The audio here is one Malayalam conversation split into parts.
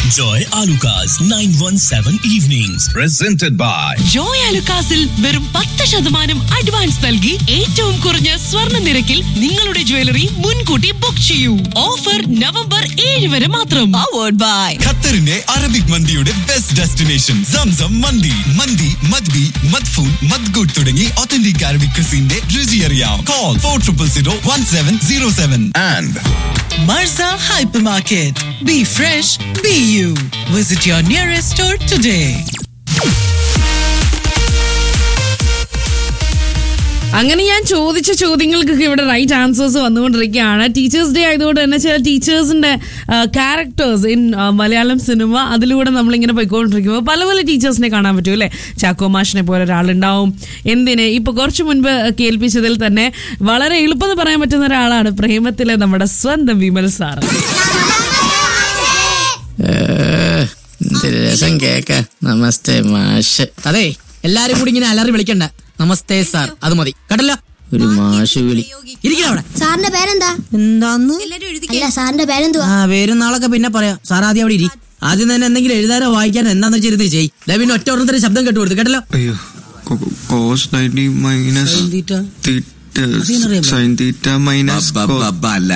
Joy Alukas 917 Evenings. Presented by Joy അലുക്കാസിൽ വെറും പത്ത് ശതമാനം അഡ്വാൻസ് നൽകി ഏറ്റവും കുറഞ്ഞ സ്വർണ്ണ നിരക്കിൽ നിങ്ങളുടെ ജ്വല്ലറി മുൻകൂട്ടി ബുക്ക് ചെയ്യൂ ഓഫർ നവംബർ ഏഴ് വരെ മാത്രം പവേർഡ് ബൈ ഖത്തറിന്റെ അറബിക് മന്തിയുടെ ബെസ്റ്റ് ഡെസ്റ്റിനേഷൻ സംസം മന്തി മന്തി മദ്ബി മദ്ഫൂൻ മദ്ഗുഡ് തുടങ്ങി ഒത്തന്റിക് അറബിക് ക്രിസിന്റെ രുചി അറിയാം call for triple zero one seven zero seven and Marza Hypermarket. Be fresh, be you. Visit your nearest store today. അങ്ങനെ ഞാൻ ചോദിച്ച ചോദ്യങ്ങൾക്കൊക്കെ ഇവിടെ റൈറ്റ് ആൻസേഴ്സ് വന്നുകൊണ്ടിരിക്കുകയാണ് ടീച്ചേഴ്സ് ഡേ ആയതുകൊണ്ട് തന്നെ ചില ടീച്ചേഴ്സിന്റെ ക്യാരക്ടേഴ്സ് ഇൻ മലയാളം സിനിമ അതിലൂടെ നമ്മളിങ്ങനെ പോയിക്കൊണ്ടിരിക്കുമ്പോൾ പല പല ടീച്ചേഴ്സിനെ കാണാൻ പറ്റും അല്ലേ ചാക്കോ മാഷിനെ പോലെ ഒരാളുണ്ടാവും എന്തിന് ഇപ്പൊ കുറച്ച് മുൻപ് കേൾപ്പിച്ചതിൽ തന്നെ വളരെ എളുപ്പമെന്ന് പറയാൻ പറ്റുന്ന ഒരാളാണ് പ്രേമത്തിലെ നമ്മുടെ സ്വന്തം വിമൽ സാർ എന്ത് രസം കേക്ക നമസ്തേ മാഷ് അതെ എല്ലാരും കൂടി ഇങ്ങനെ അലറി വിളിക്കണ്ട നമസ്തേ സാർ അത് മതി കേട്ടല്ലോ ഒരു മാഷ് വിളി ഇരിക്കണം അവിടെ സാറിന്റെ പേരെന്താ എന്താന്ന് അല്ല സാറിന്റെ പേരെന്തുവാ ആ പേരും നാളൊക്കെ പിന്നെ പറയാം സാർ ആദ്യം അവിടെ ഇരി ആദ്യം തന്നെ എന്തെങ്കിലും എഴുതാനോ വായിക്കാനോ എന്താന്ന് വെച്ചിരുന്ന് ചെയ് ദേ പിന്നെ ഒറ്റ ഒരെണ്ണത്തിന് ശബ്ദം കേട്ടു കൊടുത്തു കേട്ടല്ലോ അയ്യോ cos ninety minus sine theta minus അല്ല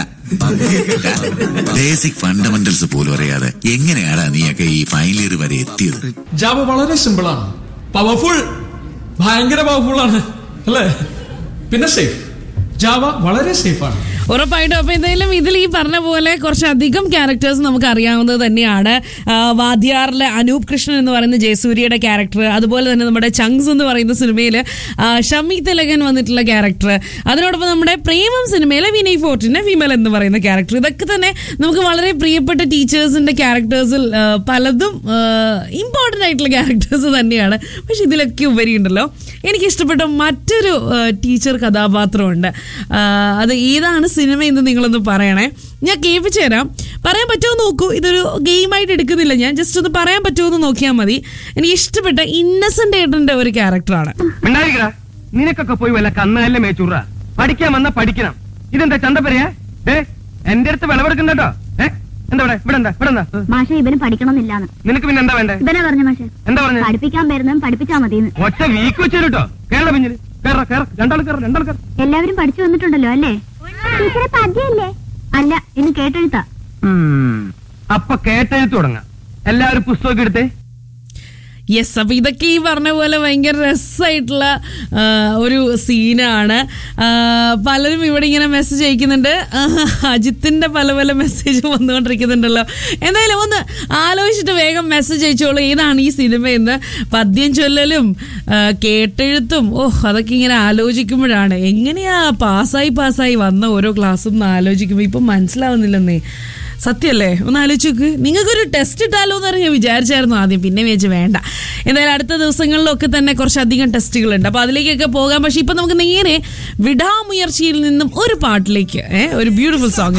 ബേസിക് ഫണ്ടമെന്റൽസ് പോലും അറിയാതെ എങ്ങനെയാടാ നീയൊക്കെ ഈ ഫൈനൽ ഇയർ വരെ എത്തിയത് ജാവ വളരെ സിമ്പിൾ ആണ് പവർഫുൾ ഭയങ്കര പവർഫുൾ ആണ് അല്ലേ പിന്നെ സേഫ് ജാവ വളരെ സേഫ് ആണ് ഉറപ്പായിട്ടും അപ്പൊ എന്തായാലും ഇതിൽ ഈ പറഞ്ഞ പോലെ കുറച്ചധികം ക്യാരക്ടേഴ്സ് നമുക്ക് അറിയാവുന്നത് തന്നെയാണ് ആ, വാദ്യാറിലെ അനൂപ് കൃഷ്ണൻ എന്ന് പറയുന്ന ജയസൂര്യയുടെ ക്യാരക്ടർ അതുപോലെ തന്നെ നമ്മുടെ ചങ്സ് എന്ന് പറയുന്ന സിനിമയിൽ ഷമി തിലകൻ വന്നിട്ടുള്ള ക്യാരക്ടർ അതിനോടൊപ്പം നമ്മുടെ പ്രേമം സിനിമയിലെ വിനയ് ഫോർട്ടിന്റെ വിമൽ എന്ന് പറയുന്ന ക്യാരക്ടർ ഇതൊക്കെ തന്നെ നമുക്ക് വളരെ പ്രിയപ്പെട്ട ടീച്ചേഴ്സിന്റെ ക്യാരക്ടേഴ്സിൽ ആ, പലതും ഇമ്പോർട്ടൻ്റ് ആയിട്ടുള്ള ക്യാരക്ടേഴ്സ് തന്നെയാണ് പക്ഷെ ഇതിലൊക്കെ ഉപരി ഉണ്ടല്ലോ എനിക്ക് ഇഷ്ടപ്പെട്ട മറ്റൊരു ടീച്ചർ കഥാപാത്രമുണ്ട് ആ, അത് ഏതാണ് സിനിമ എന്ന് നിങ്ങളൊന്ന് പറയണേ ഞാൻ കേൾപ്പിച്ചു തരാം പറയാൻ പറ്റുമോ നോക്കൂ ഇതൊരു ഗെയിമായിട്ട് എടുക്കുന്നില്ല ഞാൻ ജസ്റ്റ് ഒന്ന് പറയാൻ പറ്റുമോ എന്ന് നോക്കിയാൽ മതി എനിക്ക് ഇഷ്ടപ്പെട്ട ഇന്നസെന്റ് ഏട്ടന്റെ ഒരു ക്യാരക്ടറാണ് ഉണ്ടായിരിക്കടാ നിനക്കൊക്കെ പോയി വല്ല കന്നുകല്ല മേച്ചൂറ പഠിക്കാൻ വന്ന പഠിക്കണം ഇതെന്താ ചന്തപ്പരയാ ഏ എന്റെ അടുത്ത് വിളവെടുക്കണ്ടോ ഏ എന്താ ഇവിടെ ഇവിടെ എന്താ ഇവിടെ എന്താ മാഷെ ഇവന് പഠിക്കണമെന്നില്ലാന്ന് നിനക്ക് പിന്നെ എന്താ വേണ്ടേ ഇവനെ പറഞ്ഞു മാഷെ എന്താ പറഞ്ഞേ പഠിപ്പിക്കാൻ വരുന്നതും പഠിപ്പിച്ചാ മതിയെന്ന് ഒറ്റ വീക്ക് വെച്ചു കേട്ടോ കേരള പിഞ്ഞില് കേറ കേറ രണ്ടാൾ കേറ രണ്ടാൾ കേറ എല്ലാവരും പഠിച്ചു വന്നിട്ടുണ്ടല്ലോ അല്ലേ ടീച്ചറെ പദ്യല്ലേ അല്ല ഇന്ന് കേട്ടെഴുത്താ അപ്പൊ കേട്ടെഴുത്ത് തുടങ്ങാം എല്ലാവരും പുസ്തകമൊക്കെ എടുത്തേ യെസ് അപ്പൊ ഇതൊക്കെ ഈ പറഞ്ഞ പോലെ ഭയങ്കര രസമായിട്ടുള്ള ആ, ഒരു സീനാണ് ആ, പലരും ഇവിടെ ഇങ്ങനെ മെസ്സേജ് അയക്കുന്നുണ്ട് ആ, അജിത്തിന്റെ പല പല മെസ്സേജ് വന്നുകൊണ്ടിരിക്കുന്നുണ്ടല്ലോ എന്തായാലും ഒന്ന് ആലോചിച്ചിട്ട് വേഗം മെസ്സേജ് അയച്ചോളൂ ഏതാണ് ഈ സിനിമയെന്ന് പദ്യം ചൊല്ലലും ആ, കേട്ടെഴുത്തും ഓ അതൊക്കെ ഇങ്ങനെ ആലോചിക്കുമ്പോഴാണ് എങ്ങനെയാ പാസ്സായി പാസ്സായി വന്ന ഓരോ ക്ലാസ്സും എന്ന് ആലോചിക്കുമ്പോൾ ഇപ്പം മനസ്സിലാവുന്നില്ലെന്നേ സത്യമല്ലേ ഒന്ന് ആലോചിച്ച് നോക്ക് നിങ്ങൾക്കൊരു ടെസ്റ്റ് ഇട്ടാലോ എന്ന് ഞാൻ വിചാരിച്ചായിരുന്നു ആദ്യം പിന്നെ വിചാരിച്ച് വേണ്ട എന്തായാലും അടുത്ത ദിവസങ്ങളിലൊക്കെ തന്നെ കുറച്ചധികം ടെസ്റ്റുകളുണ്ട് അപ്പോൾ അതിലേക്കൊക്കെ പോകാം പക്ഷേ ഇപ്പം നമുക്ക് നേരെ വിടാമുയർച്ചയിൽ നിന്നും ഒരു പാട്ടിലേക്ക് ഏ, ഒരു ബ്യൂട്ടിഫുൾ സോങ്